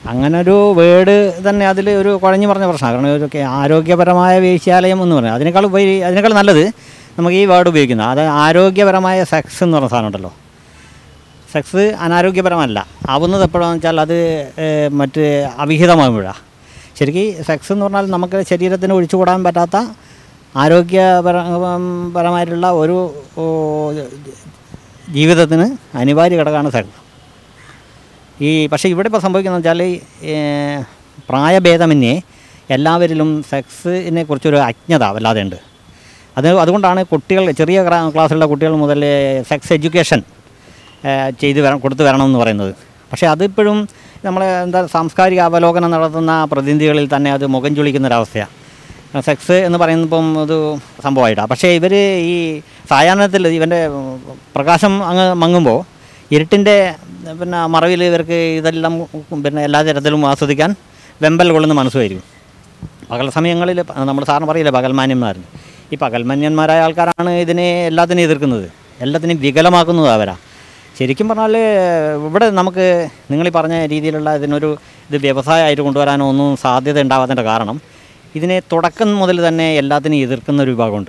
അങ്ങനെ ഒരു വേർഡ് തന്നെ അതിൽ ഒരു കുഴഞ്ഞു പറഞ്ഞ പ്രശ്നമാണ് കാരണം ഒരു കെ- ആരോഗ്യപരമായ വേശ്യാലയം എന്ന് പറയുന്നത് അതിനേക്കാൾ ഉപരി അതിനേക്കാൾ നല്ലത് നമുക്ക് ഈ വേർഡ് ഉപയോഗിക്കുന്നത് അത് ആരോഗ്യപരമായ സെക്സ് എന്ന് പറഞ്ഞ സാധനം ഉണ്ടല്ലോ സെക്സ് അനാരോഗ്യപരമല്ല ആവുന്നത് എപ്പോഴാണെന്ന് വെച്ചാൽ അത് ഏഹ്, മറ്റ് അവിഹിതമാകുമ്പോഴാണ് ശരിക്കും സെക്സ് എന്ന് പറഞ്ഞാൽ നമുക്ക് ശരീരത്തിന് ഒഴിച്ചുകൂടാൻ പറ്റാത്ത ആരോഗ്യപര പരമായിട്ടുള്ള ഒരു ഓ, ജീവിതത്തിന് അനിവാര്യ ഘടകമാണ് സെക്സ് ഈ പക്ഷേ ഇവിടെ ഇപ്പോൾ സംഭവിക്കുന്നത് വെച്ചാൽ ഏഹ്, പ്രായഭേദമന്യേ എല്ലാവരിലും സെക്സിനെ കുറിച്ചൊരു അജ്ഞത വല്ലാതെ ഉണ്ട് അത് അതുകൊണ്ടാണ് കുട്ടികൾ ചെറിയ ക്ലാ- ക്ലാസ്സിലുള്ള കുട്ടികൾ മുതൽ സെക്സ് എഡ്യൂക്കേഷൻ ഏഹ്, ചെയ്ത് വരണം കൊടുത്തു വരണം എന്ന് പറയുന്നത് പക്ഷേ അതിപ്പോഴും നമ്മൾ എന്താ സാംസ്കാരിക അവലോകനം നടത്തുന്ന പ്രതിനിധികളിൽ തന്നെ അത് മുഖം ചുളിക്കുന്നൊരവസ്ഥയാണ് സെക്സ് എന്ന് പറയുമ്പം ഒരു സംഭവമായിട്ടാണ് പക്ഷേ ഇവർ ഈ സായാഹ്നത്തിൽ ഇവൻ്റെ പ്രകാശം അങ്ങ് മങ്ങുമ്പോൾ ഇരുട്ടിൻ്റെ പിന്നെ മറവിൽ ഇവർക്ക് ഇതെല്ലാം പിന്നെ എല്ലാ തരത്തിലും ആസ്വദിക്കാൻ വെമ്പൽ കൊള്ളുന്ന മനസ്സുമായിരിക്കും പകൽ സമയങ്ങളിൽ നമ്മൾ സാറിന് പറയില്ല പകൽമാന്യന്മാരെന്ന് ഈ പകൽമാന്യന്മാരായ ആൾക്കാരാണ് ഇതിനെ എല്ലാത്തിനും എതിർക്കുന്നത് എല്ലാത്തിനും വികലമാക്കുന്നത് അവരാ ശരിക്കും പറഞ്ഞാൽ ഇവിടെ നമുക്ക് നിങ്ങൾ ഈ പറഞ്ഞ രീതിയിലുള്ള ഇതിനൊരു ഇത് വ്യവസായമായിട്ട് കൊണ്ടുവരാനോ ഒന്നും സാധ്യത ഉണ്ടാവാത്തതിൻ്റെ കാരണം ഇതിനെ തുടക്കം മുതൽ തന്നെ എല്ലാത്തിനും എതിർക്കുന്ന ഒരു വിഭാഗമുണ്ട്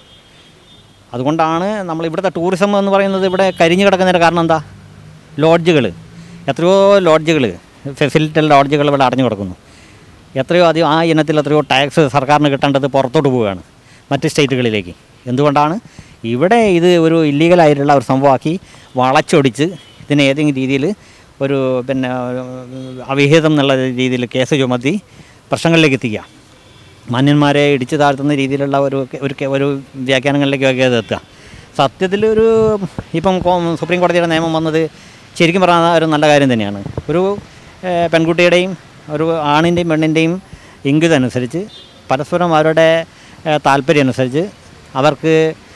അതുകൊണ്ടാണ് നമ്മൾ ഇവിടുത്തെ ടൂറിസം എന്ന് പറയുന്നത് ഇവിടെ കരിഞ്ഞു കിടക്കുന്നതിൻ്റെ കാരണം എന്താ ലോഡ്ജുകൾ എത്രയോ ലോഡ്ജുകൾ ഫെസിലിറ്റി ലോഡ്ജുകൾ ഇവിടെ അടഞ്ഞു കിടക്കുന്നു എത്രയോ അധികം ആ ഇനത്തിൽ എത്രയോ ടാക്സ് സർക്കാരിന് കിട്ടേണ്ടത് പുറത്തോട്ട് പോവുകയാണ് മറ്റ് സ്റ്റേറ്റുകളിലേക്ക് എന്തുകൊണ്ടാണ് ഇവിടെ ഇത് ഒരു ഇല്ലീഗലായിട്ടുള്ള ഒരു സംഭവമാക്കി വളച്ചൊടിച്ച് ഇതിനെ ഏതെങ്കിലും രീതിയിൽ ഒരു പിന്നെ ഒരു അവിഹിതം എന്നുള്ള രീതിയിൽ കേസ് ചുമത്തി പ്രശ്നങ്ങളിലേക്ക് എത്തിക്കുക മാന്യന്മാരെ ഇടിച്ചു താഴ്ത്തുന്ന രീതിയിലുള്ള ഒരു ഒരു ഒരു വ്യാഖ്യാനങ്ങളിലേക്കൊക്കെ അത് എത്തുക സത്യത്തിൽ ഒരു ഇപ്പം കോ- സുപ്രീം കോടതിയുടെ നിയമം വന്നത് ശരിക്കും പറഞ്ഞാൽ ഒരു നല്ല കാര്യം തന്നെയാണ് ഒരു ഏഹ്, പെൺകുട്ടിയുടെയും ഒരു ആണിൻ്റെയും പെണ്ണിൻ്റെയും ഇംഗിതനുസരിച്ച് പരസ്പരം അവരുടെ ഏഹ്, താല്പര്യം അനുസരിച്ച് അവർക്ക്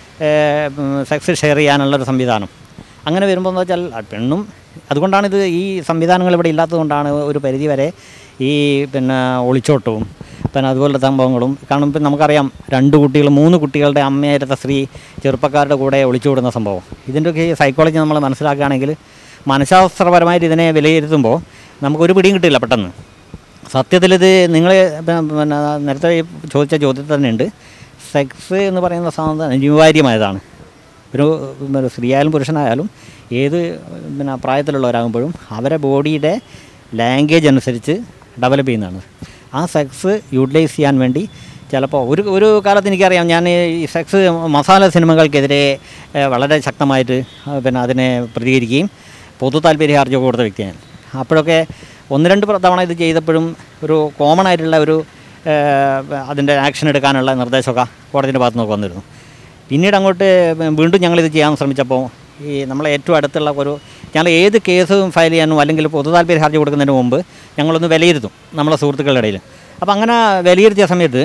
സെക്സ് ഷെയർ ചെയ്യാനുള്ളൊരു സംവിധാനം അങ്ങനെ വരുമ്പോൾ എന്ന് വെച്ചാൽ ആ പെണ്ണും അതുകൊണ്ടാണിത് ഈ സംവിധാനങ്ങൾ ഇവിടെ ഇല്ലാത്തതുകൊണ്ടാണ് ഒരു പരിധി വരെ ഈ പിന്നെ ഒളിച്ചോട്ടവും പിന്നെ അതുപോലത്തെ സംഭവങ്ങളും കാരണം ഇപ്പം നമുക്കറിയാം രണ്ട് കുട്ടികൾ മൂന്ന് കുട്ടികളുടെ അമ്മയായിരുന്ന സ്ത്രീ ചെറുപ്പക്കാരുടെ കൂടെ ഒളിച്ചുവിടുന്ന സംഭവം ഇതിൻ്റെയൊക്കെ സൈക്കോളജി നമ്മൾ മനസ്സിലാക്കുകയാണെങ്കിൽ മനഃശാസ്ത്രപരമായിട്ട് ഇതിനെ വിലയിരുത്തുമ്പോൾ നമുക്കൊരു പിടിയും കിട്ടില്ല പെട്ടെന്ന് സത്യത്തിലിത് നിങ്ങൾ പിന്നെ നേരത്തെ ഈ ചോദിച്ച ചോദ്യത്തിൽ തന്നെ ഉണ്ട് സെക്സ് എന്ന് പറയുന്ന സാധനം അനിവാര്യമായതാണ് ഒരു ഒരു സ്ത്രീയായാലും പുരുഷനായാലും ഏത് പിന്നെ പ്രായത്തിലുള്ളവരാകുമ്പോഴും അവരെ ബോഡിയുടെ ലാംഗ്വേജ് അനുസരിച്ച് ഡെവലപ്പ് ചെയ്യുന്നതാണ് ആ സെക്സ് യൂട്ടിലൈസ് ചെയ്യാൻ വേണ്ടി ചിലപ്പോൾ ഒരു ഒരു കാലത്ത് എനിക്കറിയാം ഞാൻ ഈ സെക്സ് മസാല സിനിമകൾക്കെതിരെ ഏഹ്, വളരെ ശക്തമായിട്ട് ആ, പിന്നെ അതിനെ പ്രതികരിക്കുകയും പൊതു താല്പര്യ ഹർജിയൊക്കെ കൊടുത്ത വ്യക്തിയാണ് അപ്പോഴൊക്കെ ഒന്ന് രണ്ട് പ്ര- തവണ ഇത് ചെയ്തപ്പോഴും ഒരു കോമൺ ആയിട്ടുള്ള ഒരു ഏഹ്, അതിൻ്റെ ആക്ഷൻ എടുക്കാനുള്ള നിർദ്ദേശമൊക്കെ കോടതിൻ്റെ ഭാഗത്തു നിന്നൊക്കെ വന്നിരുന്നു പിന്നീട് അങ്ങോട്ട് വീണ്ടും ഞങ്ങളിത് ചെയ്യാൻ ശ്രമിച്ചപ്പോൾ ഈ നമ്മളെ ഏറ്റവും അടുത്തുള്ള ഒരു ഞങ്ങൾ ഏത് കേസും ഫയൽ ചെയ്യാനും അല്ലെങ്കിൽ പൊതു താല്പര്യ ഹർജി കൊടുക്കുന്നതിന് മുമ്പ് ഞങ്ങളൊന്ന് വിലയിരുത്തും നമ്മളെ സുഹൃത്തുക്കളുടെ ഇടയിൽ അപ്പോൾ അങ്ങനെ വിലയിരുത്തിയ സമയത്ത്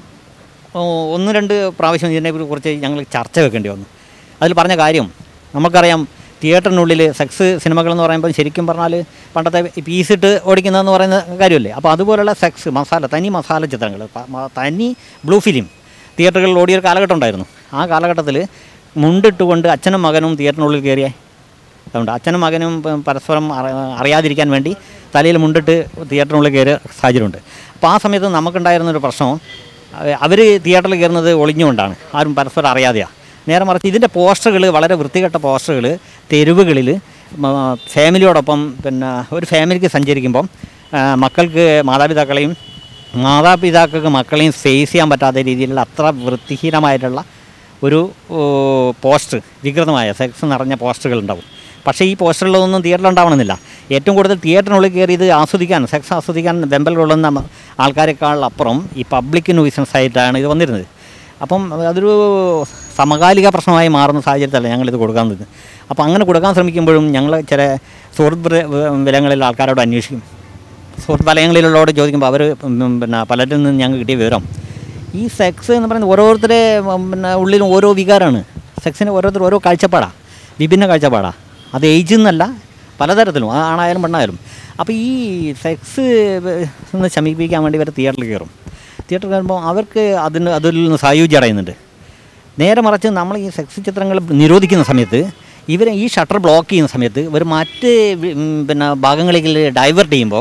ഓ, ഒന്ന് രണ്ട് പ്രാവശ്യം ഇതിനെ കുറിച്ച് ഞങ്ങൾ ചർച്ച വെക്കേണ്ടി വന്നു അതിൽ പറഞ്ഞ കാര്യം നമുക്കറിയാം തിയേറ്ററിനുള്ളിൽ സെക്സ് സിനിമകൾ എന്ന് പറയുമ്പോൾ ശരിക്കും പറഞ്ഞാൽ പണ്ടത്തെ പീസിട്ട് ഓടിക്കുന്നതെന്ന് പറയുന്ന കാര്യമല്ലേ അപ്പോൾ അതുപോലുള്ള സെക്സ് മസാല തനി മസാല ചിത്രങ്ങൾ പ- മ- തനി ബ്ലൂ ഫിലിം തിയേറ്ററുകളിൽ ഓടിയൊരു കാലഘട്ടം ഉണ്ടായിരുന്നു ആ കാലഘട്ടത്തിൽ മുണ്ടിട്ടുകൊണ്ട് അച്ഛനും മകനും തിയേറ്ററിനുള്ളിൽ കയറിയേ അതുകൊണ്ട് അച്ഛനും മകനും പ- പരസ്പരം അറി- അറിയാതിരിക്കാൻ വേണ്ടി തലയിൽ മുണ്ടിട്ട് തിയേറ്ററിനുള്ളിൽ കയറിയ സാഹചര്യമുണ്ട് അപ്പോൾ ആ സമയത്ത് നമുക്കുണ്ടായിരുന്നൊരു പ്രശ്നം അവർ തിയേറ്ററിൽ കയറുന്നത് ഒളിഞ്ഞുകൊണ്ടാണ് ആരും പരസ്പരം അറിയാതെയാണ് നേരെ മറിച്ച് ഇതിൻ്റെ പോസ്റ്ററുകൾ വളരെ വൃത്തികെട്ട പോസ്റ്ററുകൾ തെരുവുകളിൽ മ- ഫാമിലിയോടൊപ്പം പിന്നെ ഒരു ഫാമിലിക്ക് സഞ്ചരിക്കുമ്പം ആ, മക്കൾക്ക് മാതാപിതാക്കളെയും മാതാപിതാക്കൾക്ക് മക്കളെയും ഫേസ് ചെയ്യാൻ പറ്റാത്ത രീതിയിലുള്ള അത്ര വൃത്തിഹീനമായിട്ടുള്ള ഒരു ഓ, പോസ്റ്റർ വികൃതമായ സെക്സ് നിറഞ്ഞ പോസ്റ്ററുകൾ ഉണ്ടാവും പക്ഷേ ഈ പോസ്റ്ററുകളൊന്നും തിയേറ്ററിൽ ഉണ്ടാവണമെന്നില്ല ഏറ്റവും കൂടുതൽ തിയേറ്ററിനുള്ളിൽ കയറി ഇത് ആസ്വദിക്കാൻ സെക്സ് ആസ്വദിക്കാൻ വെമ്പൽ കൊള്ളുന്ന മ- ആൾക്കാരെക്കാൾ അപ്പുറം ഈ പബ്ലിക് ന്യൂസൻസ് ആയിട്ടാണ് ഇത് വന്നിരുന്നത് അപ്പം അതൊരു സമകാലിക പ്രശ്നമായി മാറുന്ന സാഹചര്യത്തിലല്ല ഞങ്ങളിത് കൊടുക്കാൻ നിന്നത് അപ്പോൾ അങ്ങനെ കൊടുക്കാൻ ശ്രമിക്കുമ്പോഴും ഞങ്ങൾ ചില സുഹൃത്ത് വിലങ്ങളിൽ ആൾക്കാരോട് അന്വേഷിക്കും സുഹൃത്ത് വലയങ്ങളിലുള്ളവരോട് ചോദിക്കുമ്പോൾ അവർ പിന്നെ പലരിൽ നിന്ന് ഞങ്ങൾക്ക് കിട്ടിയ വിവരം ഈ സെക്സ് എന്ന് പറയുന്നത് ഓരോരുത്തരുടെ ഉം, പിന്നെ ഉള്ളിലും ഓരോ വികാരമാണ് സെക്സിന് ഓരോരുത്തർ ഓരോ കാഴ്ചപ്പാടാണ് വിഭിന്ന കാഴ്ചപ്പാടാണ് അത് ഏജ് എന്നല്ല പലതരത്തിലും ആ ആണായാലും പെണ്ണായാലും അപ്പോൾ ഈ സെക്സ് ഒന്ന് ശമിപ്പിക്കാൻ വേണ്ടി ഇവർ തിയേറ്ററിൽ കയറും തിയേറ്ററിൽ കയറുമ്പോൾ അവർക്ക് അതിന് അതിൽ നിന്ന് സായുജ്യം അടയുന്നുണ്ട് നേരെ മറിച്ച് നമ്മൾ ഈ സെക്സ് ചിത്രങ്ങൾ നിരോധിക്കുന്ന സമയത്ത് ഇവർ ഈ ഷട്ടർ ബ്ലോക്ക് ചെയ്യുന്ന സമയത്ത് ഇവർ മറ്റ് വി- ഉം, പിന്നെ ഭാഗങ്ങളിലേക്ക് ഡൈവേർട്ട് ചെയ്യുമ്പോൾ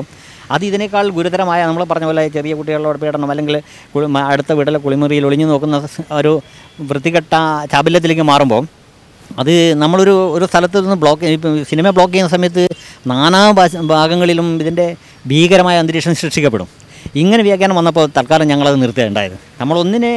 അത് ഇതിനേക്കാൾ ഗുരുതരമായ നമ്മൾ പറഞ്ഞ പോലെ ചെറിയ കുട്ടികളോട് പീഡനം അല്ലെങ്കിൽ കുളി- മ- അടുത്ത വീട്ടിലെ കുളിമുറിയിൽ ഒളിഞ്ഞു നോക്കുന്ന സ് ഒരു വൃത്തികെട്ട ചാബല്യത്തിലേക്ക് മാറുമ്പോൾ അത് നമ്മളൊരു ഒരു സ്ഥലത്ത് നിന്ന് ബ്ലോക്ക് ഇപ്പം സിനിമ ബ്ലോക്ക് ചെയ്യുന്ന സമയത്ത് നാനാ ഭാഷ- ഭാഗങ്ങളിലും ഇതിൻ്റെ ഭീകരമായ അന്തരീക്ഷം സൃഷ്ടിക്കപ്പെടും ഇങ്ങനെ വ്യാഖ്യാനം വന്നപ്പോൾ തൽക്കാലം ഞങ്ങളത് നിർത്തുകയുണ്ടായത് നമ്മളൊന്നിനെ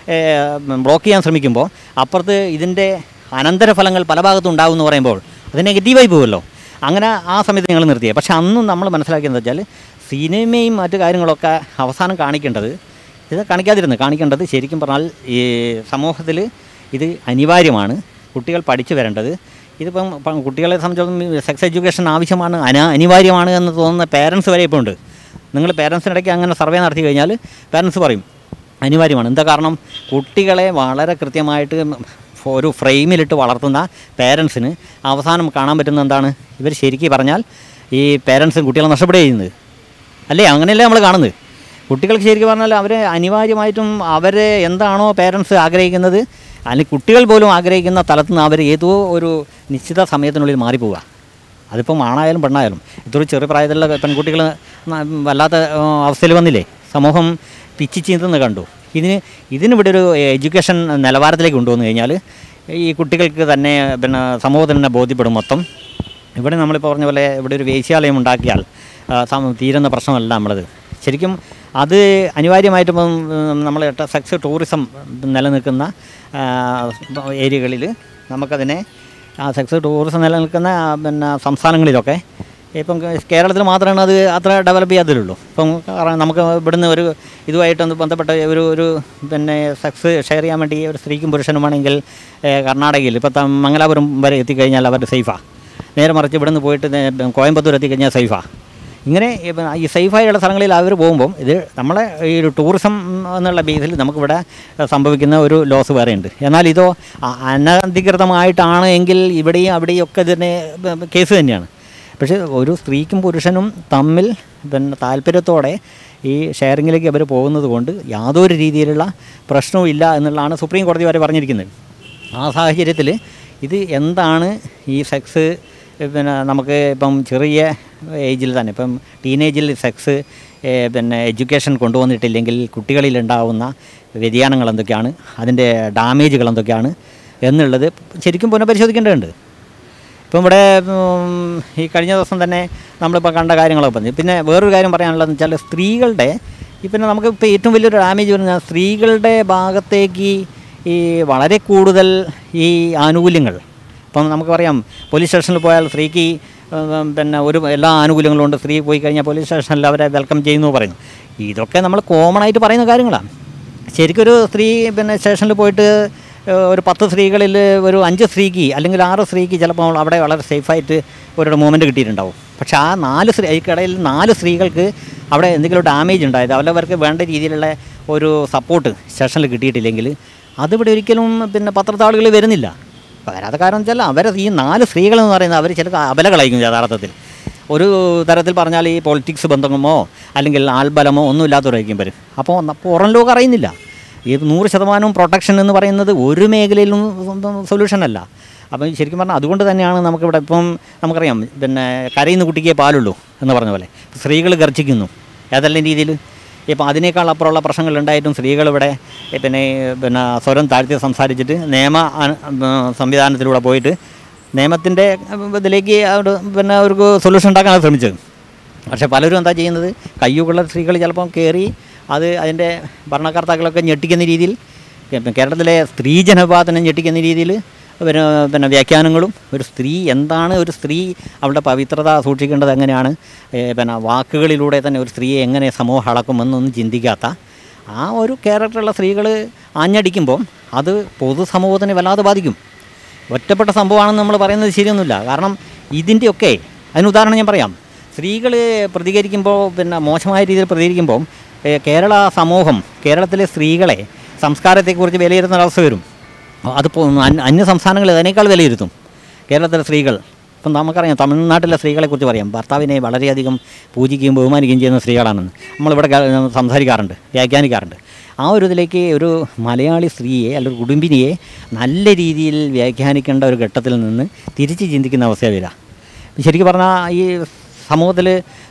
ഏഹ്, ബ്ലോക്ക് ചെയ്യാൻ ശ്രമിക്കുമ്പോൾ അപ്പുറത്ത് ഇതിൻ്റെ അനന്തരഫലങ്ങൾ പല ഭാഗത്തും ഉണ്ടാകും എന്ന് പറയുമ്പോൾ അത് നെഗറ്റീവായി പോകുമല്ലോ അങ്ങനെ ആ സമയത്ത് ഞങ്ങൾ നിർത്തിയത് പക്ഷേ അന്നും നമ്മൾ മനസ്സിലാക്കിയെന്ന് വെച്ചാൽ സിനിമയും മറ്റു കാര്യങ്ങളൊക്കെ അവസാനം കാണിക്കേണ്ടത് ഇത് കാണിക്കാതിരുന്നു കാണിക്കേണ്ടത് ശരിക്കും പറഞ്ഞാൽ ഈ സമൂഹത്തിൽ ഇത് അനിവാര്യമാണ് കുട്ടികൾ പഠിച്ചു വരേണ്ടത് ഇതിപ്പം ഇപ്പം കുട്ടികളെ സംബന്ധിച്ചിടത്തോളം സെക്സ് എഡ്യൂക്കേഷൻ ആവശ്യമാണ് അന അനിവാര്യമാണ് എന്ന് തോന്നുന്ന പേരൻസ് വരെ ഇപ്പോൾ ഉണ്ട് നിങ്ങൾ പേരൻസിനിടയ്ക്ക് അങ്ങനെ സർവേ നടത്തി കഴിഞ്ഞാൽ പേരൻസ് പറയും അനിവാര്യമാണ് എന്താ കാരണം കുട്ടികളെ വളരെ കൃത്യമായിട്ട് ഒരു ഫ്രെയിമിലിട്ട് വളർത്തുന്ന പേരൻസിന് അവസാനം കാണാൻ പറ്റുന്ന എന്താണ് ഇവർ ശരിക്കും പറഞ്ഞാൽ ഈ പേരൻസും കുട്ടികളെ നഷ്ടപ്പെടുക ചെയ്യുന്നത് അല്ലേ അങ്ങനെയല്ലേ നമ്മൾ കാണുന്നത് കുട്ടികൾക്ക് ശരിക്കും പറഞ്ഞാൽ അവരെ അനിവാര്യമായിട്ടും അവരെ എന്താണോ പേരൻസ് ആഗ്രഹിക്കുന്നത് അല്ലെങ്കിൽ കുട്ടികൾ പോലും ആഗ്രഹിക്കുന്ന തലത്തിൽ നിന്ന് അവർ ഏതോ ഒരു നിശ്ചിത സമയത്തിനുള്ളിൽ മാറിപ്പോവുക അതിപ്പം ആണായാലും പെണ്ണായാലും ഇതൊരു ചെറു പ്രായത്തിലുള്ള പെൺകുട്ടികൾ ന- വല്ലാത്ത ആ, അവസ്ഥയിൽ വന്നില്ലേ സമൂഹം പിച്ചി ചീന്തുന്ന കണ്ടു ഇതിന് ഇതിനിവിടെ ഒരു എഡ്യൂക്കേഷൻ നിലവാരത്തിലേക്ക് കൊണ്ടുവന്നു കഴിഞ്ഞാൽ ഈ കുട്ടികൾക്ക് തന്നെ പിന്നെ സമൂഹത്തിന് തന്നെ ബോധ്യപ്പെടും മൊത്തം ഇവിടെ നമ്മളിപ്പോൾ പറഞ്ഞ പോലെ ഇവിടെ ഒരു വേശ്യാലയം ഉണ്ടാക്കിയാൽ ആ, സം- തീരുന്ന പ്രശ്നമല്ല നമ്മളത് ശരിക്കും അത് അനിവാര്യമായിട്ടും നമ്മൾ സെക്സ് ടൂറിസം നിലനിൽക്കുന്ന ആ, ഏരിയകളിൽ നമുക്കതിനെ ആ സെക്സ് ടൂറിസം നിലനിൽക്കുന്ന ആ, പിന്നെ സംസ്ഥാനങ്ങളിലൊക്കെ ഇപ്പം കേരളത്തിൽ മാത്രമാണ് അത് അത്ര ഡെവലപ്പ് ചെയ്യാത്തതുള്ളൂ ഇപ്പം കാരണം നമുക്ക് ഇവിടുന്ന് ഒരു ഇതുമായിട്ടൊന്ന് ബന്ധപ്പെട്ട ഒരു ഒരു പിന്നെ സെക്സ് ഷെയർ ചെയ്യാൻ വേണ്ടി ഒരു സ്ത്രീക്കും പുരുഷനുമാണെങ്കിൽ ഏഹ്, കർണാടകയിൽ ഇപ്പം ത- മംഗലാപുരം വരെ എത്തിക്കഴിഞ്ഞാൽ അവർ സേഫാണ് നേരെ മറിച്ച് ഇവിടുന്ന് പോയിട്ട് നേ- കോയമ്പത്തൂർ എത്തിക്കഴിഞ്ഞാൽ സേഫാണ് ഇങ്ങനെ ഇപ്പം ഈ സേഫായുള്ള സ്ഥലങ്ങളിൽ അവർ പോകുമ്പം ഇത് നമ്മളെ ഈ ഒരു ടൂറിസം എന്നുള്ള ബേസിൽ നമുക്കിവിടെ സംഭവിക്കുന്ന ഒരു ലോസ് വേറെ ഉണ്ട് എന്നാൽ ഇതോ അ- അനധികൃതമായിട്ടാണ് എങ്കിൽ ഇവിടെയും അവിടെയും ഒക്കെ ഇതിന് കേസ് തന്നെയാണ് പക്ഷേ ഒരു സ്ത്രീക്കും പുരുഷനും തമ്മിൽ പിന്നെ താല്പര്യത്തോടെ ഈ ഷെയറിങ്ങിലേക്ക് അവർ പോകുന്നത് കൊണ്ട് യാതൊരു രീതിയിലുള്ള പ്രശ്നവും ഇല്ല എന്നുള്ളതാണ് സുപ്രീം കോടതി വരെ പറഞ്ഞിരിക്കുന്നത് ആ സാഹചര്യത്തിൽ ഇത് എന്താണ് ഈ സെക്സ് പിന്നെ നമുക്ക് ഇപ്പം ചെറിയ ഏജിൽ തന്നെ ഇപ്പം ടീനേജിൽ സെക്സ് പിന്നെ എഡ്യൂക്കേഷൻ കൊണ്ടുവന്നിട്ടില്ലെങ്കിൽ കുട്ടികളിൽ ഉണ്ടാവുന്ന വ്യതിയാനങ്ങൾ എന്തൊക്കെയാണ് അതിൻ്റെ ഡാമേജുകൾ എന്തൊക്കെയാണ് എന്നുള്ളത് ശരിക്കും പുനഃപരിശോധിക്കേണ്ടതുണ്ട് ഇപ്പം ഇവിടെ ഉം, ഈ കഴിഞ്ഞ ദിവസം തന്നെ നമ്മളിപ്പോൾ കണ്ട കാര്യങ്ങളൊക്കെ പറഞ്ഞു പിന്നെ വേറൊരു കാര്യം പറയാനുള്ളതെന്ന് വെച്ചാൽ സ്ത്രീകളുടെ ഈ പിന്നെ നമുക്ക് ഇപ്പോൾ ഏറ്റവും വലിയൊരു ഡാമേജ് വരുന്നത് സ്ത്രീകളുടെ ഭാഗത്തേക്ക് ഈ വളരെ കൂടുതൽ ഈ ആനുകൂല്യങ്ങൾ ഇപ്പം നമുക്ക് പറയാം പോലീസ് സ്റ്റേഷനിൽ പോയാൽ സ്ത്രീക്ക് ഉം, പിന്നെ ഒരു എല്ലാ ആനുകൂല്യങ്ങളും ഉണ്ട് സ്ത്രീ പോയി കഴിഞ്ഞാൽ പോലീസ് സ്റ്റേഷനിൽ അവരെ വെൽക്കം ചെയ്യുന്നു പറയുന്നു ഇതൊക്കെ നമ്മൾ കോമൺ ആയിട്ട് പറയുന്ന കാര്യങ്ങളാണ് ശരിക്കൊരു സ്ത്രീ പിന്നെ സ്റ്റേഷനിൽ പോയിട്ട് ഏഹ്, ഒരു പത്ത് സ്ത്രീകളിൽ ഒരു അഞ്ച് സ്ത്രീക്ക് അല്ലെങ്കിൽ ആറ് സ്ത്രീക്ക് ചിലപ്പോൾ അവിടെ വളരെ സേഫായിട്ട് ഒരു മൂവ്മെൻറ്റ് കിട്ടിയിട്ടുണ്ടാവും പക്ഷേ ആ നാല് സ്ത്രീ ഇടയിൽ നാല് സ്ത്രീകൾക്ക് അവിടെ എന്തെങ്കിലും ഡാമേജ് ഉണ്ടായത് അവരവർക്ക് വേണ്ട രീതിയിലുള്ള ഒരു സപ്പോർട്ട് സ്റ്റേഷനിൽ കിട്ടിയിട്ടില്ലെങ്കിൽ അതിവിടെ ഒരിക്കലും പിന്നെ പത്രത്താളുകൾ വരുന്നില്ല വരാത്ത കാരണം വെച്ചാൽ അവർ ഈ നാല് സ്ത്രീകളെന്ന് പറയുന്നത് അവർ ചില അബലകളായിരിക്കും യഥാർത്ഥത്തിൽ ഒരു തരത്തിൽ പറഞ്ഞാൽ ഈ പൊളിറ്റിക്സ് ബന്ധമോ അല്ലെങ്കിൽ ആൾബലമോ ഒന്നും ഇല്ലാത്തവരായിരിക്കും വരും അപ്പോൾ ന- പുറം ലോകം അറിയുന്നില്ല ഈ നൂറ് ശതമാനവും പ്രൊട്ടക്ഷൻ എന്ന് പറയുന്നത് ഒരു മേഖലയിലും സൊല്യൂഷൻ അല്ല അപ്പം ശരിക്കും പറഞ്ഞാൽ അതുകൊണ്ട് തന്നെയാണ് നമുക്കിവിടെ ഇപ്പം നമുക്കറിയാം പിന്നെ കരയുന്ന കുട്ടിക്കേ പാലുള്ളൂ എന്ന് പറഞ്ഞ പോലെ സ്ത്രീകൾ ഗർജിക്കുന്നു ഏതെല്ലാം രീതിയിൽ ഇപ്പം അതിനേക്കാൾ അപ്പുറമുള്ള പ്രശ്നങ്ങൾ ഉണ്ടായിട്ടും സ്ത്രീകൾ ഇവിടെ ഈ പിന്നെ പിന്നെ സ്വരം താഴ്ത്തി സംസാരിച്ചിട്ട് നിയമ അന- ഉം, സംവിധാനത്തിലൂടെ പോയിട്ട് നിയമത്തിൻ്റെ ഇതിലേക്ക് അവർ പിന്നെ അവർക്ക് സൊല്യൂഷൻ ഉണ്ടാക്കാനാണ് ശ്രമിച്ചത് പക്ഷേ പലരും എന്താ ചെയ്യുന്നത് കയ്യുകളുള്ള സ്ത്രീകൾ ചിലപ്പം കയറി അത് അതിൻ്റെ ഭരണകർത്താക്കളൊക്കെ ഞെട്ടിക്കുന്ന രീതിയിൽ ഇപ്പം കേരളത്തിലെ സ്ത്രീ ജനവിഭാഗത്തിനെ ഞെട്ടിക്കുന്ന രീതിയിൽ പിന്നെ പിന്നെ വ്യാഖ്യാനങ്ങളും ഒരു സ്ത്രീ എന്താണ് ഒരു സ്ത്രീ അവളുടെ പവിത്രത സൂക്ഷിക്കേണ്ടത് എങ്ങനെയാണ് ഏ, പിന്നെ വാക്കുകളിലൂടെ തന്നെ ഒരു സ്ത്രീയെ എങ്ങനെ സമൂഹം അളക്കുമെന്നൊന്നും ചിന്തിക്കാത്ത ആ ഒരു ക്യാരക്ടറുള്ള സ്ത്രീകൾ ആഞ്ഞടിക്കുമ്പോൾ അത് പൊതുസമൂഹത്തിനെ വല്ലാതെ ബാധിക്കും ഒറ്റപ്പെട്ട സംഭവമാണെന്ന് നമ്മൾ പറയുന്നത് ശരിയൊന്നുമില്ല കാരണം ഇതിൻ്റെയൊക്കെ അതിന് ഉദാഹരണം ഞാൻ പറയാം സ്ത്രീകൾ പ്രതികരിക്കുമ്പോൾ പിന്നെ മോശമായ രീതിയിൽ പ്രതികരിക്കുമ്പോൾ ഏ, കേരള സമൂഹം കേരളത്തിലെ സ്ത്രീകളെ സംസ്കാരത്തെക്കുറിച്ച് വിലയിരുത്തുന്ന ഒരവസ്ഥ വരും അതിപ്പോൾ അന്യ അന്യ സംസ്ഥാനങ്ങളിൽ അതിനേക്കാൾ വിലയിരുത്തും കേരളത്തിലെ സ്ത്രീകൾ ഇപ്പം നമുക്കറിയാം തമിഴ്നാട്ടിലെ സ്ത്രീകളെക്കുറിച്ച് പറയാം ഭർത്താവിനെ വളരെയധികം പൂജിക്കുകയും ബഹുമാനിക്കുകയും ചെയ്യുന്ന സ്ത്രീകളാണെന്ന് നമ്മളിവിടെ കേ- സംസാരിക്കാറുണ്ട് വ്യാഖ്യാനിക്കാറുണ്ട് ആ ഒരു ഇതിലേക്ക് ഒരു മലയാളി സ്ത്രീയെ അല്ലെങ്കിൽ ഒരു കുടുംബിനിയെ നല്ല രീതിയിൽ വ്യാഖ്യാനിക്കേണ്ട ഒരു ഘട്ടത്തിൽ നിന്ന് തിരിച്ച് ചിന്തിക്കുന്ന അവസ്ഥ വരിക ശരിക്കും പറഞ്ഞാൽ ഈ സമൂഹത്തിൽ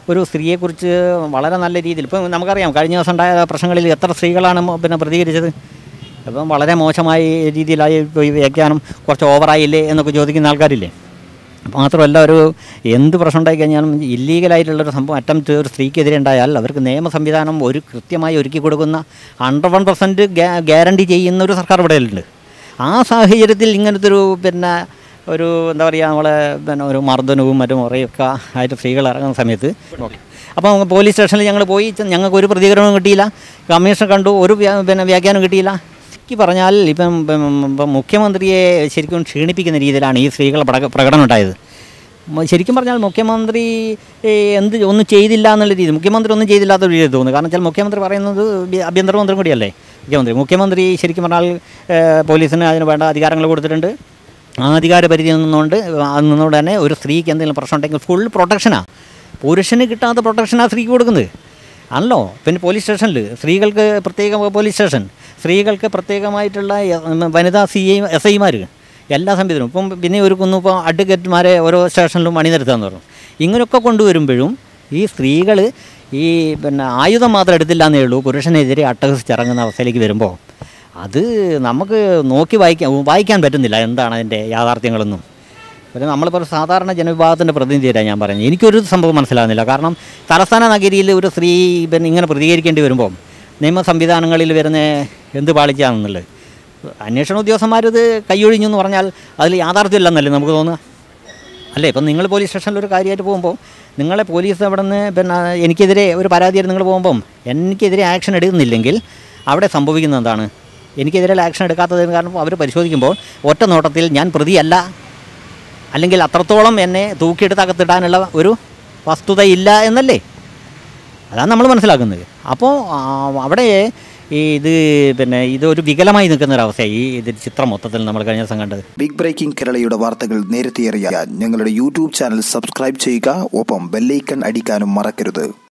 ഒരു സ്ത്രീയെക്കുറിച്ച് വളരെ നല്ല രീതിയിൽ ഇപ്പം നമുക്കറിയാം കഴിഞ്ഞ ദിവസം ഉണ്ടായ പ്രശ്നങ്ങളിൽ എത്ര സ്ത്രീകളാണ് മ- പിന്നെ പ്രതികരിച്ചത് അപ്പം വളരെ മോശമായ രീതിയിലായി പോയി വ്യാഖ്യാനം കുറച്ച് ഓവറായില്ലേ എന്നൊക്കെ ചോദിക്കുന്ന ആൾക്കാരില്ലേ മാത്രമല്ല ഒരു എന്ത് പ്രശ്നം ഉണ്ടായി കഴിഞ്ഞാലും ഇല്ലീഗലായിട്ടുള്ളൊരു സംഭവം അറ്റംപ്റ്റ് ഒരു സ്ത്രീക്കെതിരെ ഉണ്ടായാൽ അവർക്ക് നിയമ സംവിധാനം ഒരു കൃത്യമായി ഒരുക്കി കൊടുക്കുന്ന ഹൺഡ്രഡ് വൺ പെർസെൻറ്റ് ഗ്യാരണ്ടി ചെയ്യുന്ന ഒരു സർക്കാർ ഇവിടെയുണ്ട് ആ സാഹചര്യത്തിൽ ഇങ്ങനത്തെ ഒരു പിന്നെ ഒരു എന്താ പറയുക നമ്മളെ പിന്നെ ഒരു മർദ്ദനവും മറ്റും കുറേയൊക്കെ ആയിട്ട് സ്ത്രീകൾ ഇറങ്ങുന്ന സമയത്ത് അപ്പോൾ പോലീസ് സ്റ്റേഷനിൽ ഞങ്ങൾ പോയി ചെ- ഞങ്ങൾക്ക് ഒരു പ്രതികരണവും കിട്ടിയില്ല കമ്മീഷൻ കണ്ടു ഒരു വ്യാ- പിന്നെ വ്യാഖ്യാനം കിട്ടിയില്ല ശരിക്ക് പറഞ്ഞാൽ ഇപ്പം ഇപ്പം ഇപ്പം മുഖ്യമന്ത്രിയെ ശരിക്കും ക്ഷീണിപ്പിക്കുന്ന രീതിയിലാണ് ഈ സ്ത്രീകൾ പ്രക- പ്രകടനം ഉണ്ടായത് മ- ശരിക്കും പറഞ്ഞാൽ മുഖ്യമന്ത്രി ഏ, എന്ത് ഒന്നും ചെയ്തില്ല എന്നുള്ള രീതി മുഖ്യമന്ത്രി ഒന്നും ചെയ്തില്ലാത്ത ഒരു രീതി തോന്നുന്നു കാരണം വെച്ചാൽ മുഖ്യമന്ത്രി പറയുന്നത് ബി- ആഭ്യന്തരമന്ത്രി കൂടിയല്ലേ മുഖ്യമന്ത്രി മുഖ്യമന്ത്രി ശരിക്കും പറഞ്ഞാൽ ഏ, പോലീസിന് അതിന് വേണ്ട അധികാരങ്ങൾ കൊടുത്തിട്ടുണ്ട് ആ അധികാര പരിധി നിന്നുകൊണ്ട് അത് നിന്നുകൊണ്ട് തന്നെ ഒരു സ്ത്രീക്ക് എന്തെങ്കിലും പ്രശ്നം ഉണ്ടെങ്കിൽ ഫുൾ പ്രൊട്ടക്ഷനാണ് പുരുഷന് കിട്ടാത്ത പ്രൊട്ടക്ഷനാണ് സ്ത്രീക്ക് കൊടുക്കുന്നത് ആണല്ലോ പിന്നെ പോലീസ് സ്റ്റേഷനിൽ സ്ത്രീകൾക്ക് പ്രത്യേക പോലീസ് സ്റ്റേഷൻ സ്ത്രീകൾക്ക് പ്രത്യേകമായിട്ടുള്ള എ- വനിതാ സി ഐ എസ് ഐമാർ എല്ലാ സംവിധാനവും ഇപ്പം പിന്നെ ഒരു കുന്നു ഇപ്പോൾ അഡ്വക്കേറ്റുമാരെ ഓരോ സ്റ്റേഷനിലും അണിനിരത്താന്ന് പറഞ്ഞു ഇങ്ങനെയൊക്കെ കൊണ്ടുവരുമ്പോഴും ഈ സ്ത്രീകൾ ഈ പിന്നെ ആയുധം മാത്രം എടുത്തില്ല എന്നേ ഉള്ളൂ പുരുഷനെതിരെ അട്ടഹസിച്ചിറങ്ങുന്ന അവസ്ഥയിലേക്ക് വരുമ്പോൾ അത് നമുക്ക് നോക്കി വായിക്കാൻ വായിക്കാൻ പറ്റുന്നില്ല എന്താണ് അതിൻ്റെ യാഥാർത്ഥ്യങ്ങളൊന്നും പിന്നെ നമ്മളിപ്പോൾ ഒരു സാധാരണ ജനവിഭാഗത്തിൻ്റെ പ്രതിനിധിയാണ് ഞാൻ പറയുന്നത് എനിക്കൊരു സംഭവം മനസ്സിലാകുന്നില്ല കാരണം തലസ്ഥാന നഗരിയിൽ ഒരു സ്ത്രീ പിന്നെ ഇങ്ങനെ പ്രതികരിക്കേണ്ടി വരുമ്പോൾ നിയമ സംവിധാനങ്ങളിൽ വരുന്ന എന്ത് പാളിച്ചാണെന്നുള്ളത് അന്വേഷണ ഉദ്യോഗസ്ഥന്മാരിത് കൈയൊഴിഞ്ഞു എന്ന് പറഞ്ഞാൽ അതിൽ യാഥാർത്ഥ്യമില്ലെന്നല്ലേ നമുക്ക് തോന്നുക അല്ലേ ഇപ്പം നിങ്ങൾ പോലീസ് സ്റ്റേഷനിൽ ഒരു കാര്യമായിട്ട് പോകുമ്പോൾ നിങ്ങളെ പോലീസ് അവിടെ നിന്ന് പിന്നെ എനിക്കെതിരെ ഒരു പരാതിയായിട്ട് നിങ്ങൾ പോകുമ്പം എനിക്കെതിരെ ആക്ഷൻ എടുക്കുന്നില്ലെങ്കിൽ അവിടെ സംഭവിക്കുന്നത് എന്താണ് എനിക്കെതിരെ ആക്ഷൻ എടുക്കാത്തതിന് കാരണം അവർ പരിശോധിക്കുമ്പോൾ ഒറ്റ നോട്ടത്തിൽ ഞാൻ പ്രതിയല്ല അല്ലെങ്കിൽ അത്രത്തോളം എന്നെ തൂക്കിയെടുത്ത് അകത്തിടാനുള്ള ഒരു വസ്തുതയില്ല എന്നല്ലേ അതാണ് നമ്മൾ മനസ്സിലാക്കുന്നത് അപ്പോൾ ആ, അവിടെ ഈ ഇത് പിന്നെ ഇതൊരു വികലമായി നിൽക്കുന്ന ഒരവസ്ഥയാണ് ഈ ഇത് ചിത്രം മൊത്തത്തിൽ നമ്മൾ കഴിഞ്ഞ ദിവസം കണ്ടത് ബിഗ് ബ്രേക്കിംഗ് കേരളയുടെ വാർത്തകൾ നേരത്തെ അറിയാൻ ഞങ്ങളുടെ യൂട്യൂബ് ചാനൽ സബ്സ്ക്രൈബ് ചെയ്യുക ഒപ്പം ബെല്ലൈക്കൺ അടിക്കാനും മറക്കരുത്